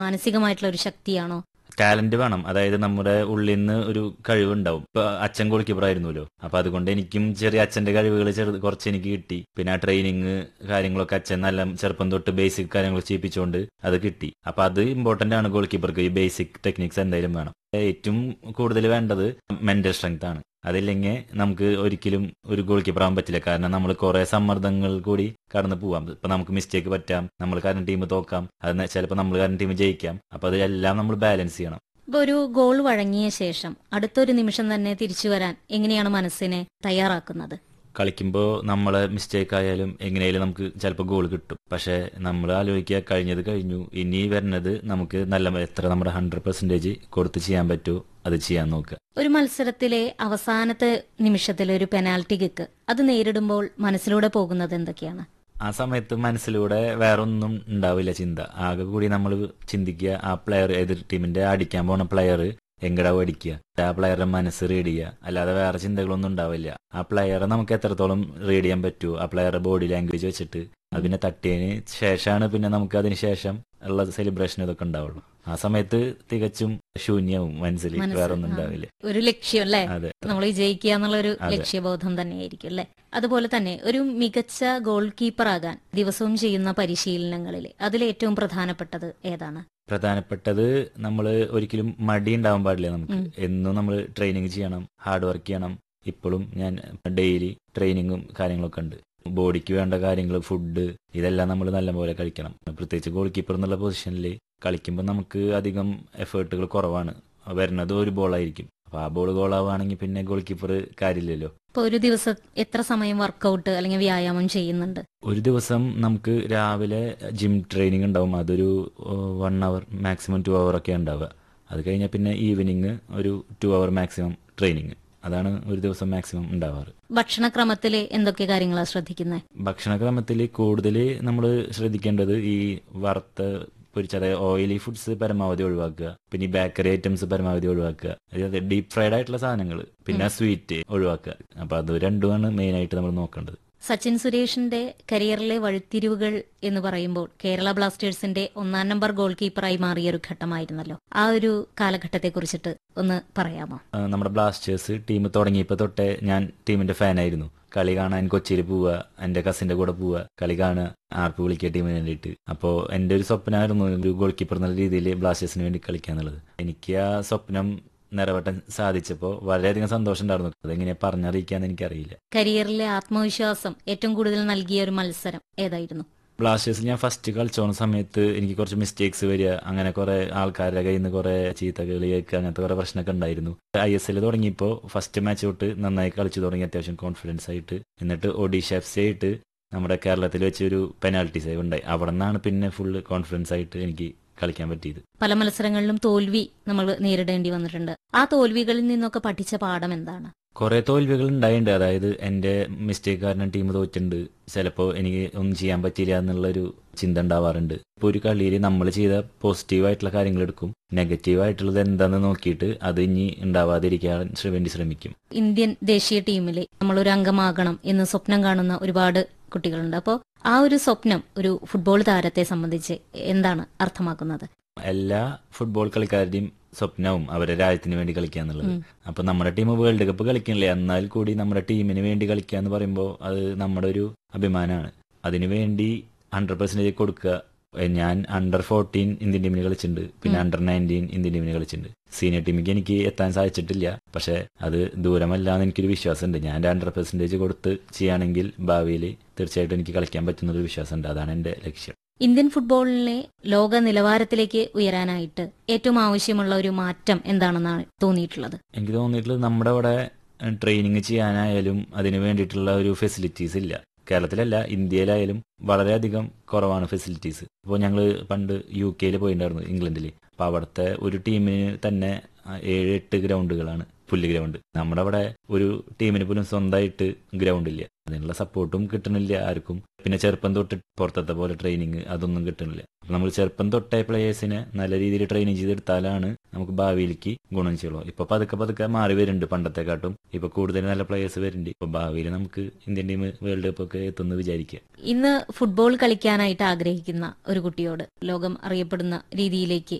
മാനസികമായിട്ടുള്ള ഒരു ശക്തിയാണോ ടാലന്റ് വേണം അതായത് നമ്മുടെ ഉള്ളിൽ നിന്ന് ഒരു കഴിവുണ്ടാവും ഇപ്പൊ അച്ഛൻ ഗോൾ കീപ്പർ ആയിരുന്നല്ലോ അപ്പൊ അതുകൊണ്ട് എനിക്കും ചെറിയ അച്ഛന്റെ കഴിവുകൾ ചെറുത് കുറച്ച് എനിക്ക് കിട്ടി പിന്നെ ആ ട്രെയിനിങ് കാര്യങ്ങളൊക്കെ അച്ഛൻ നല്ല ചെറുപ്പം തൊട്ട് ബേസിക് കാര്യങ്ങൾ ചെയ്യിപ്പിച്ചുകൊണ്ട് അത് കിട്ടി അപ്പൊ അത് ഇമ്പോർട്ടന്റ് ആണ് ഗോൾ കീപ്പർക്ക് ഈ ബേസിക് ടെക്നിക്സ് എന്തായാലും വേണം ഏറ്റവും കൂടുതൽ വേണ്ടത് മെന്റൽ സ്ട്രെങ്ത് ആണ് അതില്ലെങ്കിൽ നമുക്ക് ഒരിക്കലും ഒരു ഗോൾ കീപ്പർ ആവാൻ പറ്റില്ല കാരണം നമ്മൾ കുറെ സമ്മർദ്ദങ്ങൾ കൂടി കടന്നു പോവാം ഇപ്പൊ നമുക്ക് മിസ്റ്റേക്ക് പറ്റാം നമ്മൾ കാരണം ടീം തോക്കാം അത് ചിലപ്പോൾ നമ്മൾ കാരണം ടീം ജയിക്കാം അപ്പൊ അതെല്ലാം നമ്മൾ ബാലൻസ് ചെയ്യണം ഇപ്പൊ ഒരു ഗോൾ വഴങ്ങിയ ശേഷം അടുത്തൊരു നിമിഷം തന്നെ തിരിച്ചു വരാൻ എങ്ങനെയാണ് മനസ്സിനെ തയ്യാറാക്കുന്നത് കളിക്കുമ്പോൾ നമ്മളെ മിസ്റ്റേക്ക് ആയാലും എങ്ങനെയായാലും നമുക്ക് ചിലപ്പോൾ ഗോൾ കിട്ടും പക്ഷെ നമ്മൾ ആലോചിക്കുക കഴിഞ്ഞത് കഴിഞ്ഞു ഇനി വരുന്നത് നമുക്ക് നല്ല എത്ര നമ്മുടെ ഹൺഡ്രഡ് പെർസെന്റേജ് കൊടുത്ത് ചെയ്യാൻ പറ്റുമോ അത് ചെയ്യാൻ നോക്കുക ഒരു മത്സരത്തിലെ അവസാനത്തെ നിമിഷത്തിലെ ഒരു പെനാൽറ്റി കിക്ക് അത് നേരിടുമ്പോൾ മനസ്സിലൂടെ പോകുന്നത് എന്തൊക്കെയാണ് ആ സമയത്ത് മനസ്സിലൂടെ വേറൊന്നും ഉണ്ടാവില്ല ചിന്ത ആകെ കൂടി നമ്മൾ ചിന്തിക്കുക ആ പ്ലെയർ എതിർ ടീമിന്റെ അടിക്കാൻ പോണ പ്ലെയർ എങ്ങടാ അടിക്കുക ആ പ്ലെയറുടെ മനസ്സ് റീഡ് ചെയ്യുക അല്ലാതെ വേറെ ചിന്തകളൊന്നും ഉണ്ടാവില്ല ആ പ്ലെയറെ നമുക്ക് എത്രത്തോളം റീഡ് ചെയ്യാൻ പറ്റുമോ ആ പ്ലെയറുടെ ബോഡി ലാംഗ്വേജ് വെച്ചിട്ട് അത് പിന്നെ തട്ടിയതിന് ശേഷമാണ് പിന്നെ നമുക്ക് അതിന് ശേഷം ഉള്ള സെലിബ്രേഷൻ ഇതൊക്കെ ഉണ്ടാവുള്ളൂ ആ സമയത്ത് തികച്ചും ശൂന്യവും മനസ്സിൽ മനസ്സ്, വേറെ ഒന്നും ആ. ഉണ്ടാവില്ല ഒരു ലക്ഷ്യം അല്ലേ അതെ നമ്മൾ വിജയിക്കുക എന്നുള്ള ഒരു അതെ. ലക്ഷ്യബോധം തന്നെയായിരിക്കും അല്ലെ അതുപോലെ തന്നെ ഒരു മികച്ച ഗോൾ കീപ്പർ ആകാൻ ദിവസവും ചെയ്യുന്ന പരിശീലനങ്ങളിൽ അതിലേറ്റവും പ്രധാനപ്പെട്ടത് ഏതാണ് പ്രധാനപ്പെട്ടത് നമ്മൾ ഒരിക്കലും മടി ഉണ്ടാവാൻ പാടില്ല നമുക്ക് ഉം. എന്നും നമ്മൾ ട്രെയിനിങ് ചെയ്യണം ഹാർഡ് വർക്ക് ചെയ്യണം ഇപ്പോഴും ഞാൻ ഡെയിലി ട്രെയിനിങ്ങും കാര്യങ്ങളൊക്കെ ഉണ്ട് ബോഡിക്ക് വേണ്ട കാര്യങ്ങൾ ഫുഡ് ഇതെല്ലാം നമ്മൾ നല്ലപോലെ കഴിക്കണം പ്രത്യേകിച്ച് ഗോൾ കീപ്പർ എന്നുള്ള പൊസിഷനിൽ കളിക്കുമ്പോൾ നമുക്ക് അധികം എഫേർട്ടുകൾ കുറവാണ് വരുന്നത് ഒരു ബോളായിരിക്കും അപ്പൊ ആ ബോൾ ഗോളാവുകയാണെങ്കിൽ പിന്നെ ഗോൾ കീപ്പർ കാര്യമില്ലല്ലോ ഇപ്പൊ ഒരു ദിവസം എത്ര സമയം വർക്കൗട്ട് അല്ലെങ്കിൽ വ്യായാമം ചെയ്യുന്നുണ്ട് ഒരു ദിവസം നമുക്ക് രാവിലെ ജിം ട്രെയിനിങ് ഉണ്ടാവും അതൊരു one hour maximum two hour ഒക്കെ ഉണ്ടാവുക അത് കഴിഞ്ഞാൽ പിന്നെ ഈവനിങ് ഒരു ടു അവർ മാക്സിമം ട്രെയിനിങ് അതാണ് ഒരു ദിവസം മാക്സിമം ഉണ്ടാവാറ് ഭക്ഷണക്രമത്തിൽ എന്തൊക്കെ കാര്യങ്ങളാണ് ശ്രദ്ധിക്കുന്നത് ഭക്ഷണക്രമത്തിൽ കൂടുതൽ നമ്മൾ ശ്രദ്ധിക്കേണ്ടത് ഈ വറുത്ത പൊരിച്ച അതായത് ഓയിലി ഫുഡ്സ് പരമാവധി ഒഴിവാക്കുക പിന്നെ ഈ ബേക്കറി ഐറ്റംസ് പരമാവധി ഒഴിവാക്കുക അതായത് ഡീപ് ഫ്രൈഡ് ആയിട്ടുള്ള സാധനങ്ങൾ പിന്നെ സ്വീറ്റ് ഒഴിവാക്കുക അപ്പൊ അത് രണ്ടുമാണ് മെയിൻ ആയിട്ട് നമ്മൾ നോക്കേണ്ടത് സച്ചിൻ സുരേഷിന്റെ കരിയറിലെ വഴിത്തിരിവുകൾ എന്ന് പറയുമ്പോൾ കേരള ബ്ലാസ്റ്റേഴ്സിന്റെ ഒന്നാം നമ്പർ ഗോൾ കീപ്പറായി മാറിയ ഒരു ഘട്ടമായിരുന്നല്ലോ ആ ഒരു കാലഘട്ടത്തെ കുറിച്ചിട്ട് ഒന്ന് പറയാമോ ആ, നമ്മുടെ ബ്ലാസ്റ്റേഴ്സ് ടീം തുടങ്ങിയപ്പോൾ തൊട്ടേ ഞാൻ ടീമിന്റെ ഫാനായിരുന്നു കളി കാണാൻ കൊച്ചിയിൽ പോവുക എന്റെ കസിന്റെ കൂടെ പോവുക കളി കാണുക ആർപ്പ് വിളിക്കുക ടീമിന് വേണ്ടിയിട്ട് അപ്പോൾ എന്റെ ഒരു സ്വപ്നമായിരുന്നു ഒരു ഗോൾ കീപ്പർ എന്നുള്ള രീതിയിൽ ബ്ലാസ്റ്റേഴ്സിന് വേണ്ടി കളിക്കുക എന്നുള്ളത് എനിക്ക് ആ സ്വപ്നം നിറവേറ്റാൻ സാധിച്ചപ്പോൾ വളരെയധികം സന്തോഷം ഉണ്ടായിരുന്നു അതെങ്ങനെയാ പറഞ്ഞറിയിക്കാന്ന് എനിക്കറിയില്ല കരിയറിലെ ആത്മവിശ്വാസം ഏറ്റവും കൂടുതൽ നൽകിയ ഒരു മത്സരം ഏതായിരുന്നു ബ്ലാസ്റ്റേഴ്സിൽ ഞാൻ ഫസ്റ്റ് കളിച്ചോണ സമയത്ത് എനിക്ക് കുറച്ച് മിസ്റ്റേക്സ് വരിക അങ്ങനെ കുറെ ആൾക്കാരുടെ കയ്യിൽ നിന്ന് കുറെ ചീത്ത കളി കേൾക്കുക അങ്ങനത്തെ കുറെ പ്രശ്നമൊക്കെ ഉണ്ടായിരുന്നു ഐ എസ് എൽ തുടങ്ങിയപ്പോൾ ഫസ്റ്റ് മാച്ച് തൊട്ട് നന്നായി കളിച്ചു തുടങ്ങി അത്യാവശ്യം കോൺഫിഡൻസ് ആയിട്ട് എന്നിട്ട് ഒഡീഷ എഫ് സി ആയിട്ട് നമ്മുടെ കേരളത്തിൽ വെച്ച് ഒരു പെനാൽറ്റി സേവ് ഉണ്ടായി അവിടെ നിന്നാണ് പിന്നെ ഫുള്ള് കോൺഫിഡൻസ് ആയിട്ട് എനിക്ക് കളിക്കാൻ പറ്റിയത് പല മത്സരങ്ങളിലും തോൽവി നമ്മൾ നേരിടേണ്ടി വന്നിട്ടുണ്ട് ആ തോൽവികളിൽ നിന്നൊക്കെ പഠിച്ച പാഠം എന്താണ് കുറെ തോൽവികൾ ഉണ്ടായിട്ടുണ്ട് അതായത് എന്റെ മിസ്റ്റേക്ക് കാരണം ടീം തോറ്റുണ്ട് ചിലപ്പോൾ എനിക്ക് ഒന്നും ചെയ്യാൻ പറ്റില്ല എന്നുള്ളൊരു ചിന്ത ഉണ്ടാവാറുണ്ട് ഇപ്പൊ ഒരു കളിയിൽ നമ്മൾ ചെയ്ത പോസിറ്റീവ് ആയിട്ടുള്ള കാര്യങ്ങൾ എടുക്കും നെഗറ്റീവ് ആയിട്ടുള്ളത് എന്താന്ന് നോക്കിയിട്ട് അത് ഇനി ഉണ്ടാവാതിരിക്കാൻ ശ്ര- വേണ്ടി ശ്രമിക്കും ഇന്ത്യൻ ദേശീയ ടീമിൽ നമ്മളൊരു അംഗമാകണം എന്ന് സ്വപ്നം കാണുന്ന ഒരുപാട് കുട്ടികളുണ്ട് അപ്പോൾ ആ ഒരു സ്വപ്നം ഒരു ഫുട്ബോൾ താരത്തെ സംബന്ധിച്ച് എന്താണ് അർത്ഥമാക്കുന്നത് എല്ലാ ഫുട്ബോൾ കളിക്കാരുടെയും സ്വപ്നവും അവരുടെ രാജ്യത്തിന് വേണ്ടി കളിക്കുക എന്നുള്ളത് അപ്പൊ നമ്മുടെ ടീം വേൾഡ് കപ്പ് കളിക്കണില്ലേ എന്നാൽ കൂടി നമ്മുടെ ടീമിന് വേണ്ടി കളിക്കുക എന്ന് പറയുമ്പോൾ അത് നമ്മുടെ ഒരു അഭിമാനമാണ് അതിനു വേണ്ടി ഹൺഡ്രഡ് പെർസെന്റേജ് കൊടുക്കുക എ, ഞാൻ അണ്ടർ ഫോർട്ടീൻ ഇന്ത്യൻ ടീമിന് കളിച്ചിട്ടുണ്ട് പിന്നെ അണ്ടർ നയൻറ്റീൻ ഇന്ത്യൻ ടീമിന് കളിച്ചിട്ടുണ്ട് സീനിയർ ടീമിലേക്ക് എനിക്ക് എത്താൻ സാധിച്ചിട്ടില്ല പക്ഷെ അത് ദൂരമല്ല എന്ന് എനിക്കൊരു വിശ്വാസമുണ്ട് ഞാൻ ഹൺഡ്രഡ് പെർസെന്റേജ് കൊടുത്ത് ചെയ്യുകയാണെങ്കിൽ ഭാവിയിൽ തീർച്ചയായിട്ടും എനിക്ക് കളിക്കാൻ പറ്റുന്നൊരു വിശ്വാസമുണ്ട് അതാണ് എന്റെ ലക്ഷ്യം ഇന്ത്യൻ ഫുട്ബോളിനെ ലോക നിലവാരത്തിലേക്ക് ഉയരാനായിട്ട് ഏറ്റവും ആവശ്യമുള്ള ഒരു മാറ്റം എന്താണെന്നാണ് തോന്നിയിട്ടുള്ളത് എനിക്ക് തോന്നിയിട്ടുള്ളത് നമ്മുടെ അവിടെ ട്രെയിനിങ് ചെയ്യാനായാലും അതിന് വേണ്ടിയിട്ടുള്ള ഒരു ഫെസിലിറ്റീസ് ഇല്ല കേരളത്തിലല്ല ഇന്ത്യയിലായാലും വളരെയധികം കുറവാണ് ഫെസിലിറ്റീസ് ഇപ്പോൾ ഞങ്ങൾ പണ്ട് യു കെയിൽ പോയിട്ടുണ്ടായിരുന്നു ഇംഗ്ലണ്ടിൽ അപ്പോൾ അവിടുത്തെ ഒരു ടീമിന് തന്നെ ആ, ഏഴ് എട്ട് ഗ്രൗണ്ടുകളാണ് പുല്ല് ഗ്രൗണ്ട് നമ്മുടെ അവിടെ ഒരു ടീമിന് പോലും സ്വന്തമായിട്ട് ഗ്രൗണ്ട് ഇല്ല അതിനുള്ള സപ്പോർട്ടും കിട്ടണില്ല ആർക്കും പിന്നെ ചെറുപ്പം തൊട്ട് പുറത്തത്തെ പോലെ ട്രെയിനിങ് അതൊന്നും കിട്ടണില്ല അപ്പൊ നമ്മൾ ചെറുപ്പം തൊട്ടേ പ്ലേയേഴ്സിനെ നല്ല രീതിയിൽ ട്രെയിനിങ് ചെയ്തെടുത്താലാണ് നമുക്ക് ഭാവിയിലേക്ക് ഗുണം ചെയ്യുള്ളൂ ഇപ്പൊ പതുക്കെ പതുക്കെ മാറി വരുന്നുണ്ട് പണ്ടത്തെക്കാട്ടും ഇപ്പൊ കൂടുതൽ നല്ല പ്ലേയേഴ്സ് വരുന്നുണ്ട് ഇപ്പൊ ഭാവിയിൽ നമുക്ക് ഇന്ത്യൻ ടീം വേൾഡ് കപ്പ് ഒക്കെ എത്തുമെന്ന് വിചാരിക്കുക ഇന്ന് ഫുട്ബോൾ കളിക്കാനായിട്ട് ആഗ്രഹിക്കുന്ന ഒരു കുട്ടിയോട് ലോകം അറിയപ്പെടുന്ന രീതിയിലേക്ക്